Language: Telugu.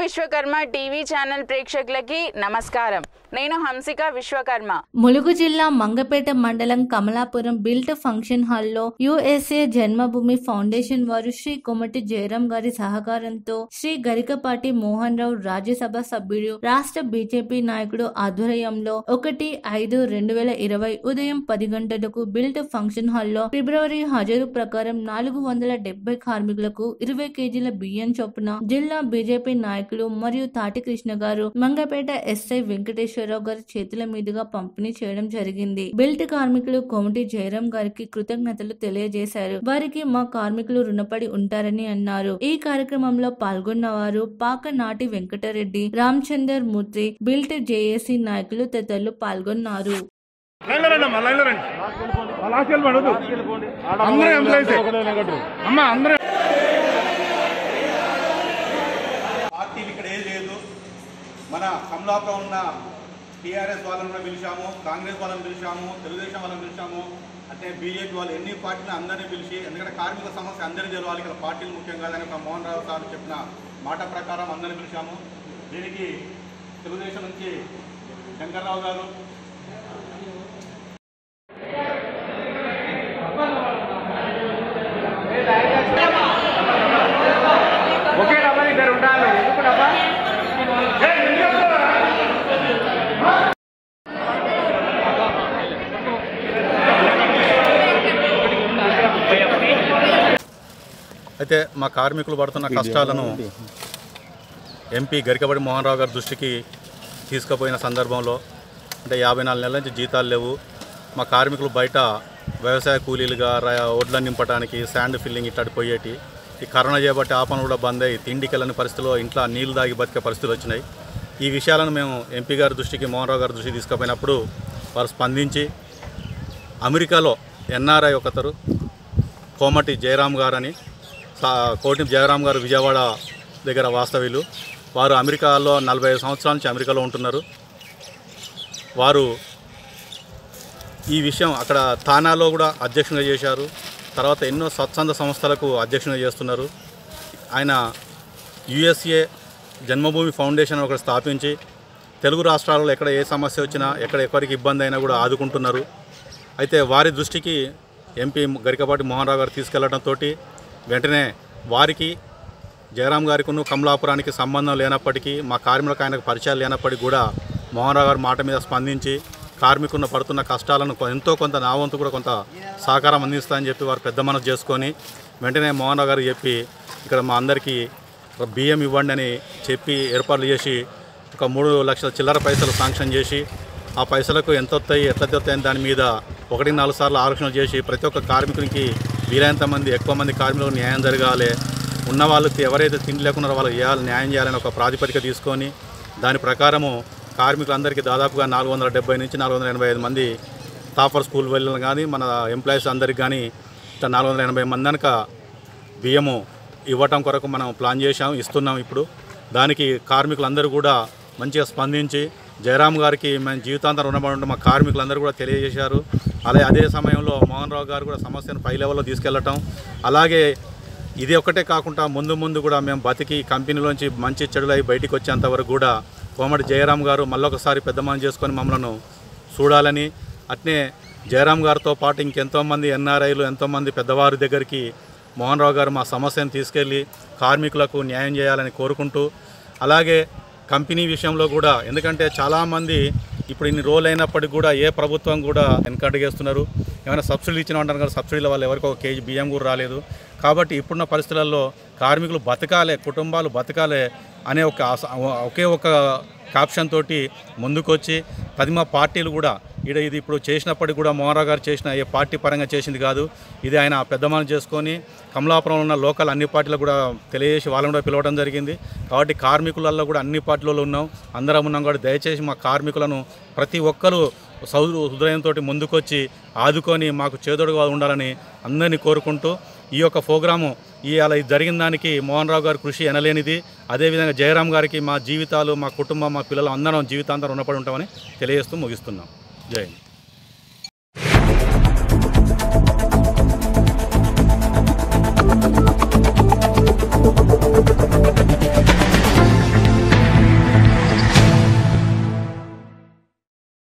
విశ్వకర్మ టీవీ ఛానల్ ప్రేక్షకులకి నమస్కారం నేను హంసిక విశ్వకర్మ ములుగు జిల్లా మంగపేట మండలం కమలాపురం బిల్ట్ ఫంక్షన్ హాల్లో యుఎస్ఏ జన్మభూమి ఫౌండేషన్ వారు శ్రీ కొమటి జయరాం గారి సహకారంతో శ్రీ గరికపాటి మోహన్ రావు రాజ్యసభ సభ్యుడు రాష్ట్ర బీజేపీ నాయకుడు ఆధ్వర్యంలో ఒకటి ఐదు రెండు వేల ఇరవై ఉదయం పది గంటలకు బిల్ట్ ఫంక్షన్ హాల్లో ఫిబ్రవరి హాజరు ప్రకారం నాలుగు వందల డెబ్బై కార్మికులకు ఇరవై కేజీల బియ్యం చొప్పున జిల్లా బీజేపీ నాయకులు మరియు తాటి కృష్ణ గారు మంగపేట ఎస్ఐ వెంకటేశ్వరరావు గారి చేతుల మీదుగా పంపిణీ చేయడం జరిగింది బెల్ట్ కార్మికులు కోమటి జయరాం గారికి కృతజ్ఞతలు తెలియజేశారు వారికి మా కార్మికులు రుణపడి ఉంటారని అన్నారు ఈ కార్యక్రమంలో పాల్గొన్న వారు పాక నాటి వెంకటరెడ్డి రామచందర్ మూర్తి బిల్ట్ జేఏసీ నాయకులు తదితరులు పాల్గొన్నారు లైన్లో రండి అమ్మా లైన్లో రండి ఆ లాస్ట్ వెళ్ళిపోండి వద్దు అందరూ ఎంప్లాయీస్ అమ్మా అందరూ పార్టీలు ఇక్కడ ఏం లేదు మన కమలాపురం ఉన్న టీఆర్ఎస్ వాళ్ళని కూడా పిలిచాము కాంగ్రెస్ వాళ్ళని పిలిచాము తెలుగుదేశం వాళ్ళని పిలిచాము అంటే బీజేపీ వాళ్ళు ఎన్ని పార్టీలు అందరినీ పిలిచి ఎందుకంటే కార్మిక సమస్య అందరినీ తెలవాలి ఇక్కడ పార్టీలు ముఖ్యం కాదని ఒక మోహన్ రావు సార్ చెప్పిన మాట ప్రకారం అందరినీ పిలిచాము దీనికి తెలుగుదేశం నుంచి శంకర్రావు గారు ఒకే డబ్బా ఇద్దరు ఉండాలి ఎందుకు డబ్బా అయితే మా కార్మికులు పడుతున్న కష్టాలను ఎంపీ గరికబడి మోహన్ రావు గారి దృష్టికి తీసుకుపోయిన సందర్భంలో అంటే యాభై నాలుగు నెలల నుంచి జీతాలు లేవు మా కార్మికులు బయట వ్యవసాయ కూలీలుగా ర- ఒడ్లను నింపడానికి శాండ్ ఫిల్లింగ్ ఇట్లాంటి పోయేటి ఈ కరోనా చేపట్టి ఆ పనులు కూడా బంద్ అయ్యి తిండికి వెళ్ళని పరిస్థితిలో ఇంట్లో నీళ్లు దాగి బతికే పరిస్థితులు వచ్చినాయి ఈ విషయాలను మేము ఎంపీ గారి దృష్టికి మోహన్ రావు గారి దృష్టికి తీసుకుపోయినప్పుడు వారు స్పందించి అమెరికాలో ఎన్ఆర్ఐ ఒకతరు కోమటి జయరాం గారని సా- కోటి జయరాం గారు విజయవాడ దగ్గర వాస్తవ్యులు వారు అమెరికాలో నలభై ఐదు సంవత్సరాల నుంచి అమెరికాలో ఉంటున్నారు వారు ఈ విషయం అక్కడ తానాలో కూడా అధ్యక్షునిగా చేశారు తర్వాత ఎన్నో స్వచ్ఛంద సంస్థలకు అధ్యక్షునిగా చేస్తున్నారు ఆయన యుఎస్ఏ జన్మభూమి ఫౌండేషన్ ఒకటి స్థాపించి తెలుగు రాష్ట్రాలలో ఎక్కడ ఏ సమస్య వచ్చినా ఎక్కడ ఎవరికి ఇబ్బంది అయినా కూడా ఆదుకుంటున్నారు అయితే వారి దృష్టికి ఎంపీ గరికపాటి మోహన్ రావు గారు తీసుకెళ్లడంతో వెంటనే వారికి జయరాం గారికి కమలాపురానికి సంబంధం లేనప్పటికీ మా కార్మికులకు ఆయనకు పరిచయాలు లేనప్పటికీ కూడా మోహన్ రావు గారి మాట మీద స్పందించి కార్మికున్న పడుతున్న కష్టాలను కొ- ఎంతో కొంత నా వంతు కూడా కొంత సహకారం అందిస్తా అని చెప్పి వారు పెద్ద మనసు చేసుకొని వెంటనే మోహన్ రావు గారు చెప్పి ఇక్కడ మా అందరికీ బియ్యం ఇవ్వండి అని చెప్పి ఏర్పాట్లు చేసి ఒక మూడు లక్షల చిల్లర పైసలు శాంక్షన్ చేసి ఆ పైసలకు ఎంత వస్తాయి ఎట్లా వస్తాయి అని దాని మీద ఒకటి నాలుగు సార్లు ఆలోచన చేసి ప్రతి ఒక్క కార్మికునికి వీలైనంత మంది ఎక్కువ మంది కార్మికులకు న్యాయం జరగాలి ఉన్న వాళ్ళకి ఎవరైతే తిండి లేకున్నారో వాళ్ళకి చేయాలి న్యాయం చేయాలని ఒక ప్రాతిపదిక తీసుకొని దాని ప్రకారము కార్మికులందరికీ దాదాపుగా నాలుగు వందల డెబ్బై నుంచి నాలుగు వందల ఎనభై ఐదు మంది టాపర్ స్కూల్ వెళ్ళిన కానీ మన ఎంప్లాయీస్ అందరికి కానీ ఇట్లా నాలుగు వందల ఎనభై మంది కనుక బియ్యము ఇవ్వటం కొరకు మనం ప్లాన్ చేశాం ఇస్తున్నాం ఇప్పుడు దానికి కార్మికులందరూ కూడా మంచిగా స్పందించి జయరాం గారికి మేము జీవితాంతం రుణపడి ఉంటాం మా కార్మికులందరూ కూడా తెలియజేశారు అలాగే అదే సమయంలో మోహన్ రావు గారు కూడా సమస్యను పై లెవెల్లో తీసుకెళ్లటం అలాగే ఇది ఒక్కటే కాకుండా ముందు ముందు కూడా మేము బతికి కంపెనీలోంచి మంచి చెడులై బయటికి వచ్చేంత వరకు కూడా కోమటి జయరాం గారు మళ్ళొకసారి పెద్ద మనం చేసుకొని మమ్మల్ని చూడాలని అట్నే జయరాం గారితో పాటు ఇంకెంతోమంది ఎన్ఆర్ఐలు ఎంతోమంది పెద్దవారి దగ్గరికి మోహన్ రావు గారు మా సమస్యను తీసుకెళ్ళి కార్మికులకు న్యాయం చేయాలని కోరుకుంటూ అలాగే కంపెనీ విషయంలో కూడా ఎందుకంటే చాలామంది ఇప్పుడు ఇన్ని రోజులు అయినప్పటికీ కూడా ఏ ప్రభుత్వం కూడా వెనకడుగేస్తున్నారు ఏమైనా సబ్సిడీలు ఇచ్చిన అంటారు కదా సబ్సిడీల వల్ల ఎవరికి ఒక కేజీ బియ్యం కూడా రాలేదు కాబట్టి ఇప్పుడున్న పరిస్థితులలో కార్మికులు బతకాలే కుటుంబాలు బతకాలే అనే ఒక ఆశ- ఒకే ఒక కాప్షన్ తోటి ముందుకొచ్చి పదిమ పార్టీలు కూడా ఈడ ఇది ఇప్పుడు చేసినప్పటికి కూడా మోహన్రావు గారు చేసిన ఏ పార్టీ పరంగా చేసింది కాదు ఇది ఆయన పెద్దమానం చేసుకొని కమలాపురంలో ఉన్న లోకల్ అన్ని పార్టీలకు కూడా తెలియజేసి వాళ్ళని కూడా పిలవడం జరిగింది కాబట్టి కార్మికులలో కూడా అన్ని పార్టీలలో ఉన్నాం అందరం ఉన్నాం కాబట్టి దయచేసి మా కార్మికులను ప్రతి ఒక్కరూ సౌ హృదయంతో ముందుకొచ్చి ఆదుకొని మాకు చేదోడుగా ఉండాలని అందరినీ కోరుకుంటూ ఈ యొక్క ప్రోగ్రాము ఈ అలా ఇది జరిగిన దానికి మోహన్ రావు గారి కృషి ఎనలేనిది అదేవిధంగా జయరాం గారికి మా జీవితాలు మా కుటుంబం మా పిల్లలు అందరం జీవితాంతం రుణపడి ఉంటామని తెలియజేస్తూ ముగిస్తున్నాం జై హింద్